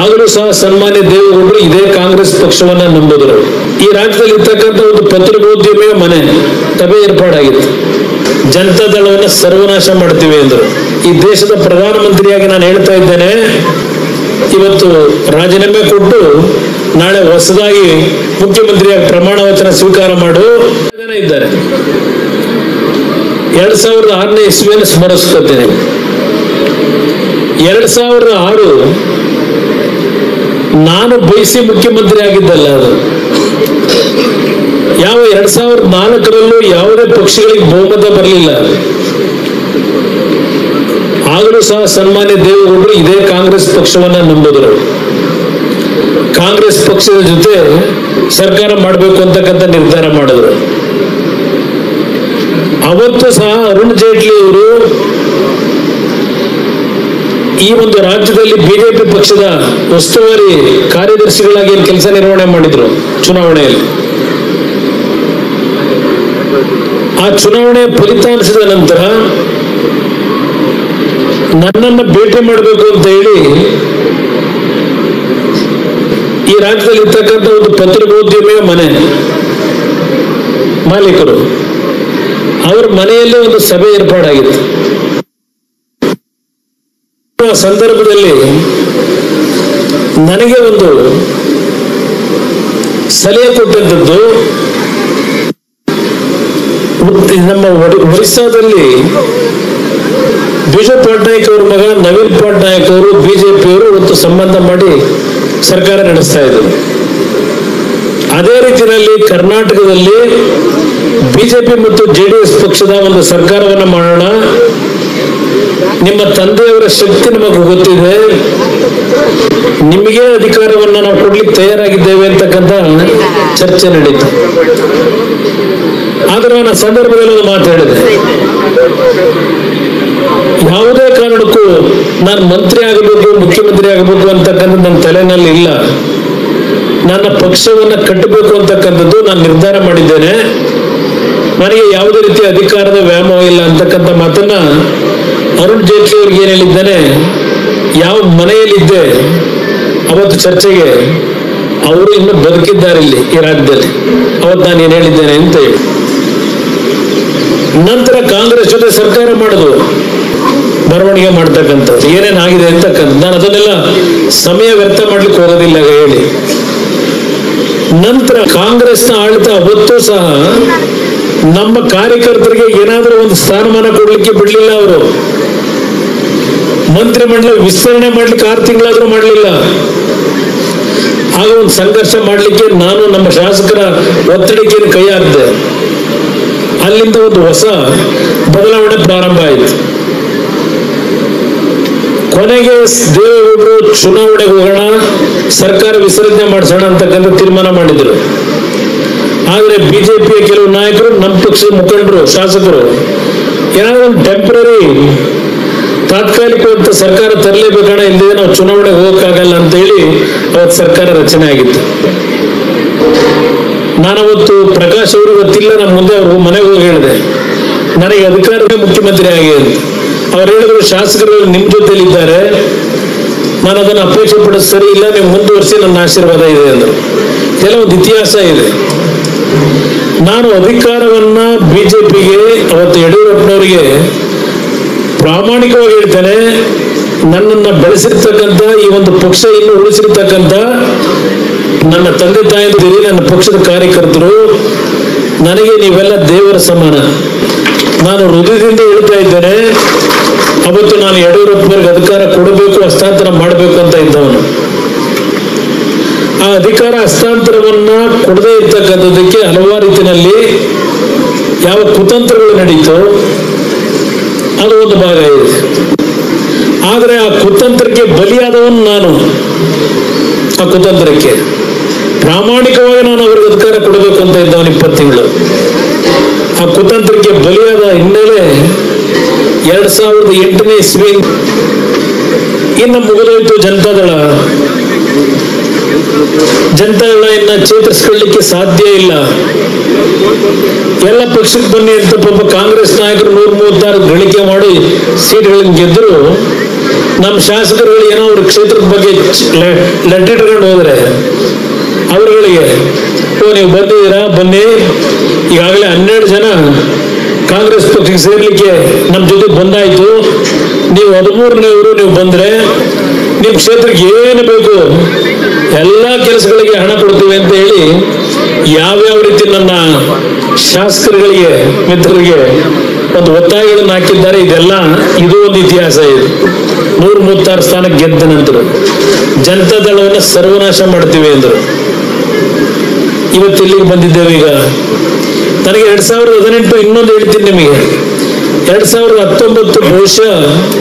ಆಗಲೂ ಸಹ ಸನ್ಮಾನ್ಯ ದೇವೇಗೌಡರು ಇದೇ ಕಾಂಗ್ರೆಸ್ ಪಕ್ಷವನ್ನ ನಂಬಿದ್ರು ಈ ರಾಜ್ಯದಲ್ಲಿ ಇರ್ತಕ್ಕಂಥ ಒಂದು ಪತ್ರಿಕೋದ್ಯಮಿಯ ಮನೆ ಸಭೆ ಏರ್ಪಾಡಾಗಿತ್ತು ಜನತಾ ದಳವನ್ನ ಸರ್ವನಾಶ ಮಾಡ್ತೀವಿ ಎಂದರು ಈ ದೇಶದ ಪ್ರಧಾನಮಂತ್ರಿಯಾಗಿ ನಾನು ಹೇಳ್ತಾ ಇದ್ದೇನೆ ಇವತ್ತು ರಾಜೀನಾಮೆ ಕೊಟ್ಟು ನಾಳೆ ಹೊಸದಾಗಿ ಮುಖ್ಯಮಂತ್ರಿಯಾಗಿ ಪ್ರಮಾಣ ವಚನ ಸ್ವೀಕಾರ ಮಾಡು ಜನ ಇದ್ದಾರೆ ಎರಡ್ ಸಾವಿರದ ಆರನೇ ಇಸ್ವಿಯನ್ನು ಸ್ಮರಿಸ್ಕೊತೀನಿ ಎರಡ್ ಸಾವಿರದ ಆರು ನಾನು ಬಯಸಿ ಮುಖ್ಯಮಂತ್ರಿ ಆಗಿದ್ದಲ್ಲ ಅದು ಯಾವ ಎರಡ್ ಸಾವಿರದ ನಾಲ್ಕರಲ್ಲೂ ಯಾವುದೇ ಪಕ್ಷಗಳಿಗೆ ಬಹುಮತ ಬರಲಿಲ್ಲ ಆಗಲೂ ಸಹ ಸನ್ಮಾನ್ಯ ದೇವೇಗೌಡರು ಇದೇ ಕಾಂಗ್ರೆಸ್ ಪಕ್ಷವನ್ನ ನಂಬಿದ್ರು ಕಾಂಗ್ರೆಸ್ ಪಕ್ಷದ ಜೊತೆ ಸರ್ಕಾರ ಮಾಡಬೇಕು ಅಂತಕ್ಕಂಥ ನಿರ್ಧಾರ ಮಾಡಿದ್ರು ಅವತ್ತು ಸಹ ಅರುಣ್ ಜೇಟ್ಲಿ ಅವರು ಈ ಒಂದು ರಾಜ್ಯದಲ್ಲಿ ಬಿಜೆಪಿ ಪಕ್ಷದ ಉಸ್ತುವಾರಿ ಕಾರ್ಯದರ್ಶಿಗಳಾಗಿ ಏನ್ ಕೆಲಸ ನಿರ್ವಹಣೆ ಮಾಡಿದ್ರು ಚುನಾವಣೆಯಲ್ಲಿ ಆ ಚುನಾವಣೆ ಫಲಿತಾಂಶದ ನಂತರ ನನ್ನನ್ನ ಭೇಟಿ ಮಾಡಬೇಕು ಅಂತ ಹೇಳಿ ಈ ರಾಜ್ಯದಲ್ಲಿ ಇರ್ತಕ್ಕಂಥ ಒಂದು ಪತ್ರಿಕೋದ್ಯಮಿಯ ಮನೆ ಮಾಲೀಕರು ಅವರ ಮನೆಯಲ್ಲೇ ಒಂದು ಸಭೆ ಏರ್ಪಾಡಾಗಿತ್ತು ಆ ಸಂದರ್ಭದಲ್ಲಿ ನನಗೆ ಒಂದು ಸಲಹೆ ಕೊಟ್ಟಂಥದ್ದು ಉತ್- ನಮ್ಮ ಒಡಿ- ಒರಿಸ್ಸಾದಲ್ಲಿ ಬಿಜು ಪಟ್ನಾಯಕ್ ಅವ್ರ ಮಗ ನವೀನ್ ಪಟ್ನಾಯಕ್ ಅವರು ಬಿಜೆಪಿಯವರು ಇವತ್ತು ಸಂಬಂಧ ಮಾಡಿ ಸರ್ಕಾರ ನಡೆಸ್ತಾ ಇದ್ರು ಅದೇ ರೀತಿಯಲ್ಲಿ ಕರ್ನಾಟಕದಲ್ಲಿ ಬಿಜೆಪಿ ಮತ್ತು ಜೆಡಿಎಸ್ ಪಕ್ಷದ ಒಂದು ಸರ್ಕಾರವನ್ನ ಮಾಡೋಣ ನಿಮ್ಮ ತಂದೆಯವರ ಶಕ್ತಿ ನಮಗೆ ಗೊತ್ತಿದೆ ನಿಮಗೆ ಅಧಿಕಾರವನ್ನ ನಾವು ಕೊಡ್ಲಿಕ್ಕೆ ತಯಾರಾಗಿದ್ದೇವೆ ಅಂತಕ್ಕಂಥ ಚರ್ಚೆ ನಡೀತು ಆದ್ರೆ ನಾನು ಆ ಸಂದರ್ಭದಲ್ಲಿ ಒಂದು ಮಾತು ಹೇಳಿದೆ ಯಾವುದೇ ಕಾರಣಕ್ಕೂ ನಾನು ಮಂತ್ರಿ ಆಗಬೇಕು ಮುಖ್ಯಮಂತ್ರಿ ಆಗಬೇಕು ಅಂತಕ್ಕಂಥದ್ದು ನನ್ನ ತಲೆನಲ್ಲಿ ಇಲ್ಲ ನನ್ನ ಪಕ್ಷವನ್ನ ಕಟ್ಟಬೇಕು ಅಂತಕ್ಕಂಥದ್ದು ನಾನು ನಿರ್ಧಾರ ಮಾಡಿದ್ದೇನೆ ನನಗೆ ಯಾವುದೇ ರೀತಿಯ ಅಧಿಕಾರದ ವ್ಯಾಮೋಹ ಇಲ್ಲ ಅಂತಕ್ಕಂಥ ಮಾತನ್ನ ಅರುಣ್ ಜೇಟ್ಲಿ ಅವ್ರಿಗೆ ಏನ್ ಹೇಳಿದ್ದಾನೆ ಯಾವ ಮನೆಯಲ್ಲಿದ್ದೆ ಅವತ್ತು ಚರ್ಚೆಗೆ ಅವರು ಇನ್ನು ಬದುಕಿದ್ದಾರೆ ಇಲ್ಲಿ ಈ ರಾಜ್ಯದಲ್ಲಿ ಅವತ್ತು ನಾನು ಏನ್ ಹೇಳಿದ್ದೇನೆ ಅಂತ ಹೇಳಿ ನಂತರ ಕಾಂಗ್ರೆಸ್ ಜೊತೆ ಸರ್ಕಾರ ಮಾಡಿದ್ರು ಬರವಣಿಗೆ ಮಾಡ್ತಕ್ಕಂಥದ್ದು ಏನೇನಾಗಿದೆ ಅಂತಕ್ಕಂಥ ನಾನು ಅದನ್ನೆಲ್ಲ ಸಮಯ ವ್ಯರ್ಥ ಮಾಡ್ಲಿಕ್ಕೆ ಹೋಗೋದಿಲ್ಲ ಹೇಳಿ ನಂತರ ಕಾಂಗ್ರೆಸ್ನ ಆಡಳಿತ ಅವತ್ತೂ ಸಹ ನಮ್ಮ ಕಾರ್ಯಕರ್ತರಿಗೆ ಏನಾದರೂ ಒಂದು ಸ್ಥಾನಮಾನ ಕೊಡ್ಲಿಕ್ಕೆ ಬಿಡ್ಲಿಲ್ಲ ಅವರು ಮಂತ್ರಿಮಂಡಲ ವಿಸ್ತರಣೆ ಮಾಡ್ಲಿಕ್ಕೆ ಆರು ತಿಂಗಳಾದ್ರೂ ಮಾಡಲಿಲ್ಲ ಆಗ ಒಂದು ಸಂಘರ್ಷ ಮಾಡ್ಲಿಕ್ಕೆ ನಾನು ನಮ್ಮ ಶಾಸಕರ ಒತ್ತಡಕ್ಕೆ ಕೈ ಹಾಕಿದೆ ಅಲ್ಲಿಂದ ಒಂದು ಹೊಸ ಬದಲಾವಣೆ ಪ್ರಾರಂಭ ಆಯಿತು ಕೊನೆಗೆ ದೇವೇಗೌಡರು ಚುನಾವಣೆಗೆ ಹೋಗೋಣ ಸರ್ಕಾರ ವಿಸರ್ಜನೆ ಮಾಡಿಸೋಣ ಅಂತಕ್ಕಂಥ ತೀರ್ಮಾನ ಮಾಡಿದ್ರು ಆದ್ರೆ ಬಿಜೆಪಿಯ ಕೆಲವು ನಾಯಕರು ನಮ್ಮ ಪಕ್ಷದ ಮುಖಂಡರು ಶಾಸಕರು ಏನಾದ್ರು ಒಂದು ಟೆಂಪರರಿ ತಾತ್ಕಾಲಿಕವಂತ ಸರ್ಕಾರ ತರಲೇಬೇಕಣ ಇಲ್ಲದೆ ನಾವು ಚುನಾವಣೆಗೆ ಹೋಗಕ್ಕಾಗಲ್ಲ ಅಂತ ಹೇಳಿ ಅವತ್ತು ಸರ್ಕಾರ ರಚನೆ ಆಗಿತ್ತು ನಾನವತ್ತು ಪ್ರಕಾಶ್ ಅವರು ಗೊತ್ತಿಲ್ಲ ನಮ್ಮ ಮುಂದೆ ಅವರು ಮನೆಗೆ ಹೋಗಿ ಹೇಳಿದೆ ನನಗೆ ಅಧಿಕಾರವೇ ಮುಖ್ಯಮಂತ್ರಿ ಆಗಿ ಅಂತ ಅವ್ರು ಹೇಳಿದ್ರು ಶಾಸಕರು ನಿಮ್ ಜೊತೆಲಿ ಇದ್ದಾರೆ ನಾನು ಅದನ್ನು ಅಪೇಕ್ಷೆ ಪಡೋದು ಸರಿ ಇಲ್ಲ ನೀವು ಮುಂದುವರಿಸಿ ನನ್ನ ಆಶೀರ್ವಾದ ಇದೆ ಅಂದರು ಎಲ್ಲ ಒಂದು ಇತಿಹಾಸ ಇದೆ ನಾನು ಅಧಿಕಾರವನ್ನ ಬಿಜೆಪಿಗೆ ಅವತ್ತು ಯಡಿಯೂರಪ್ಪನವರಿಗೆ ಪ್ರಾಮಾಣಿಕವಾಗಿ ಹೇಳ್ತೇನೆ ನನ್ನನ್ನ ಬೆಳೆಸಿರ್ತಕ್ಕಂಥ ಈ ಒಂದು ಪಕ್ಷ ಇನ್ನು ಉಳಿಸಿರ್ತಕ್ಕಂಥ ನನ್ನ ತಂದೆ ತಾಯಿದಿರಿ ನನ್ನ ಪಕ್ಷದ ಕಾರ್ಯಕರ್ತರು ನನಗೆ ನೀವೆಲ್ಲ ದೇವರ ಸಮಾನ ನಾನು ಹೃದಯದಿಂದ ಹೇಳ್ತಾ ಇದ್ದೇನೆ ಅವತ್ತು ನಾನು ಯಡಿಯೂರಪ್ಪನವ್ರಿಗೆ ಅಧಿಕಾರ ಕೊಡಬೇಕು ಹಸ್ತಾಂತರ ಮಾಡಬೇಕು ಅಂತ ಇದ್ದವನು ಆ ಅಧಿಕಾರ ಹಸ್ತಾಂತರವನ್ನ ಕೊಡದೇ ಇರ್ತಕ್ಕಂಥದ್ದಕ್ಕೆ ಹಲವಾರು ರೀತಿಯಲ್ಲಿ ಯಾವ ಕುತಂತ್ರಗಳು ನಡೀತು ಅದು ಒಂದು ಭಾಗ ಇದೆ ಆದರೆ ಆ ಕುತಂತ್ರಕ್ಕೆ ಬಲಿಯಾದವನು ನಾನು ಆ ಕುತಂತ್ರಕ್ಕೆ ಪ್ರಾಮಾಣಿಕವಾಗಿ ನಾನು ಅವರಿಗೆ ಅಧಿಕಾರ ಕೊಡಬೇಕು ಅಂತ ಇದ್ದವನು ಇಪ್ಪತ್ತು ತಿಂಗಳು ಆ ಕುತಂತ್ರಕ್ಕೆ ಬಲಿಯಾದ ಹಿನ್ನೆಲೆ ಎರಡ್ ಸಾವಿರದ ಎಂಟನೇ ಇಸ್ವಿ ಇನ್ನು ಮುಗಿದೋಯ್ತು ಜನತಾದಳ ಜನತಾದಳ ಇನ್ನ ಚೇತರಿಸ್ಕೊಳ್ಳಿಕ್ಕೆ ಸಾಧ್ಯ ಇಲ್ಲ ಎಲ್ಲ ಪಕ್ಷಕ್ಕೆ ಬನ್ನಿ ಅಂತ ಪಾಪ ಕಾಂಗ್ರೆಸ್ ನಾಯಕರು ನೂರ ಮೂವತ್ತಾರು ಗಳಿಕೆ ಮಾಡಿ ಸೀಟ್ಗಳನ್ನು ಗೆದ್ದರು ನಮ್ಮ ಶಾಸಕರುಗಳು ಏನೋ ಅವ್ರ ಕ್ಷೇತ್ರದ ಬಗ್ಗೆ ಲೆಟರ್ ಇಟ್ಕೊಂಡು ಹೋದ್ರೆ ಅವರುಗಳಿಗೆ ಓ ನೀವು ಬಂದಿದ್ದೀರಾ ಬನ್ನಿ ಈಗಾಗಲೇ ಹನ್ನೆರಡು ಜನ ಕಾಂಗ್ರೆಸ್ ಪಕ್ಷಕ್ಕೆ ಸೇರ್ಲಿಕ್ಕೆ ನಮ್ಮ ಜೊತೆ ಬಂದಾಯ್ತು ನೀವು ಹದಿಮೂರನೇವರು ನೀವು ಬಂದ್ರೆ ನಿಮ್ಮ ಕ್ಷೇತ್ರಕ್ಕೆ ಏನು ಬೇಕು ಎಲ್ಲ ಕೆಲಸಗಳಿಗೆ ಹಣ ಕೊಡ್ತೀವಿ ಅಂತ ಹೇಳಿ ಯಾವ್ಯಾವ ರೀತಿ ನನ್ನ ಶಾಸಕರುಗಳಿಗೆ ಮಿತ್ರರಿಗೆ ಒಂದು ಒತ್ತಾಯಗಳನ್ನು ಹಾಕಿದ್ದಾರೆ ಇದೆಲ್ಲ ಇದು ಒಂದು ಇತಿಹಾಸ ಇದೆ ನೂರ ಮೂವತ್ತಾರು ಸ್ಥಾನಕ್ಕೆ ಗೆದ್ದ ನಂತರ ಜನತಾ ದಳವನ್ನು ಸರ್ವನಾಶ ಮಾಡ್ತೀವಿ ಎಂದರು ಇವತ್ತು ಇಲ್ಲಿಗೆ ಬಂದಿದ್ದೇವೆ ಈಗ ನನಗೆ ಎರಡ್ ಸಾವಿರದ ಹದಿನೆಂಟು ಇನ್ನೊಂದು ಹೇಳ್ತೀನಿ ನಿಮಗೆ ಎರಡ್ ಸಾವಿರದ ಹತ್ತೊಂಬತ್ತು ಬಹುಶಃ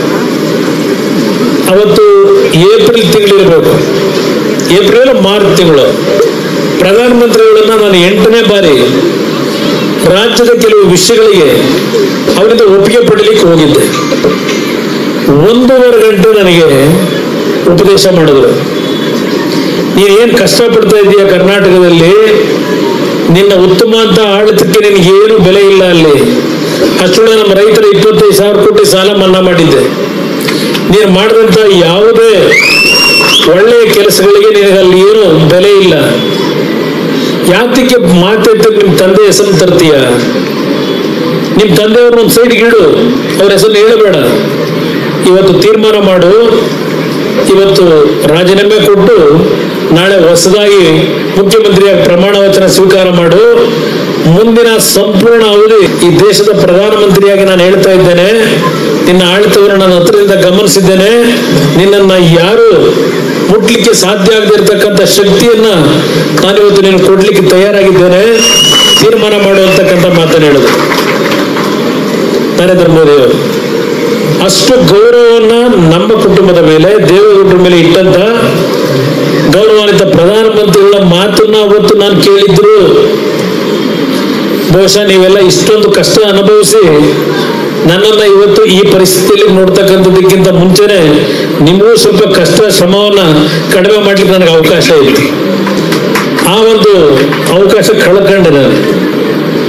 ಅವತ್ತು ಏಪ್ರಿಲ್ ತಿಂಗಳಿರಬೇಕು ಏಪ್ರಿಲ್ ಮಾರ್ಚ್ ತಿಂಗಳು ಪ್ರಧಾನಮಂತ್ರಿಗಳನ್ನ ನಾನು ಎಂಟನೇ ಬಾರಿ ರಾಜ್ಯದ ಕೆಲವು ವಿಷಯಗಳಿಗೆ ಅವರಿಂದ ಒಪ್ಪಿಗೆ ಪಡಲಿಕ್ಕೆ ಹೋಗಿದ್ದೆ ಒಂದೂವರೆ ಗಂಟೆ ನನಗೆ ಉಪದೇಶ ಮಾಡಿದ್ರು ನೀನ್ ಏನ್ ಕಷ್ಟಪಡ್ತಾ ಇದೀಯ ಕರ್ನಾಟಕದಲ್ಲಿ ನಿನ್ನ ಉತ್ತಮ ಅಂತ ಆಡಳಿತಕ್ಕೆ ನಿನಗೆ ಏನು ಬೆಲೆ ಇಲ್ಲ ಅಲ್ಲಿ ಅಷ್ಟೊಳಗೆ ನಮ್ಮ ರೈತರ ಇಪ್ಪತ್ತೈದು ಸಾವಿರ ಕೋಟಿ ಸಾಲ ಮನ್ನಾ ಮಾಡಿದ್ದೆ ನೀನು ಮಾಡಿದಂತ ಯಾವುದೇ ಒಳ್ಳೆಯ ಕೆಲಸಗಳಿಗೆ ನಿನಗೆ ಅಲ್ಲಿ ಏನು ಬೆಲೆ ಇಲ್ಲ ಯಾತಕ್ಕೆ ಮಾತೆತ್ತ ನಿಮ್ ತಂದೆ ಹೆಸರು ತರ್ತೀಯ ನಿಮ್ ತಂದೆಯವ್ರನ್ನ ಒಂದು ಸೈಡ್ಗೆ ಇಡು ಅವ್ರ ಹೆಸರು ಹೇಳಬೇಡ ಇವತ್ತು ತೀರ್ಮಾನ ಮಾಡು ಇವತ್ತು ರಾಜೀನಾಮೆ ಕೊಟ್ಟು ನಾಳೆ ಹೊಸದಾಗಿ ಮುಖ್ಯಮಂತ್ರಿಯಾಗಿ ಪ್ರಮಾಣ ವಚನ ಸ್ವೀಕಾರ ಮಾಡು ಮುಂದಿನ ಸಂಪೂರ್ಣ ಅವಧಿ ಈ ದೇಶದ ಪ್ರಧಾನಮಂತ್ರಿಯಾಗಿ ನಾನು ಹೇಳ್ತಾ ಇದ್ದೇನೆ ನಿನ್ನ ಆಡಳಿತವನ್ನು ನಾನು ಹತ್ರದಿಂದ ಗಮನಿಸಿದ್ದೇನೆ ನಿನ್ನನ್ನ ಯಾರು ಮುಟ್ಲಿಕ್ಕೆ ಸಾಧ್ಯ ಆಗದೆ ಇರತಕ್ಕಂಥ ಶಕ್ತಿಯನ್ನ ನಾನು ಇವತ್ತು ನೀನು ಕೊಡ್ಲಿಕ್ಕೆ ತಯಾರಾಗಿದ್ದೇನೆ ತೀರ್ಮಾನ ಮಾಡುವಂತಕ್ಕಂಥ ಮಾತನ್ನು ಹೇಳಿದ್ರು ನರೇಂದ್ರ ಮೋದಿ ಅವರು ಅಷ್ಟು ಗೌರವವನ್ನ ನಮ್ಮ ಕುಟುಂಬದ ಮೇಲೆ ದೇವೇಗೌಡರ ಮೇಲೆ ಇಟ್ಟಂತ ಗೌರವಾನ್ವಿತ ಪ್ರಧಾನಮಂತ್ರಿಗಳ ಮಾತನ್ನ ಅವತ್ತು ನಾನು ಕೇಳಿದ್ರು ಬಹುಶಃ ನೀವೆಲ್ಲ ಇಷ್ಟೊಂದು ಕಷ್ಟ ಅನುಭವಿಸಿ ನನ್ನನ್ನ ಇವತ್ತು ಈ ಪರಿಸ್ಥಿತಿಯಲ್ಲಿ ನೋಡ್ತಕ್ಕಂಥದ್ದಕ್ಕಿಂತ ಮುಂಚೆನೆ ನಿಮಗೂ ಸ್ವಲ್ಪ ಕಷ್ಟ ಶ್ರಮವನ್ನ ಕಡಿಮೆ ಮಾಡ್ಲಿಕ್ಕೆ ನನಗೆ ಅವಕಾಶ ಇತ್ತು ಆ ಒಂದು ಅವಕಾಶ ಕಳ್ಕೊಂಡೆ ನಾನು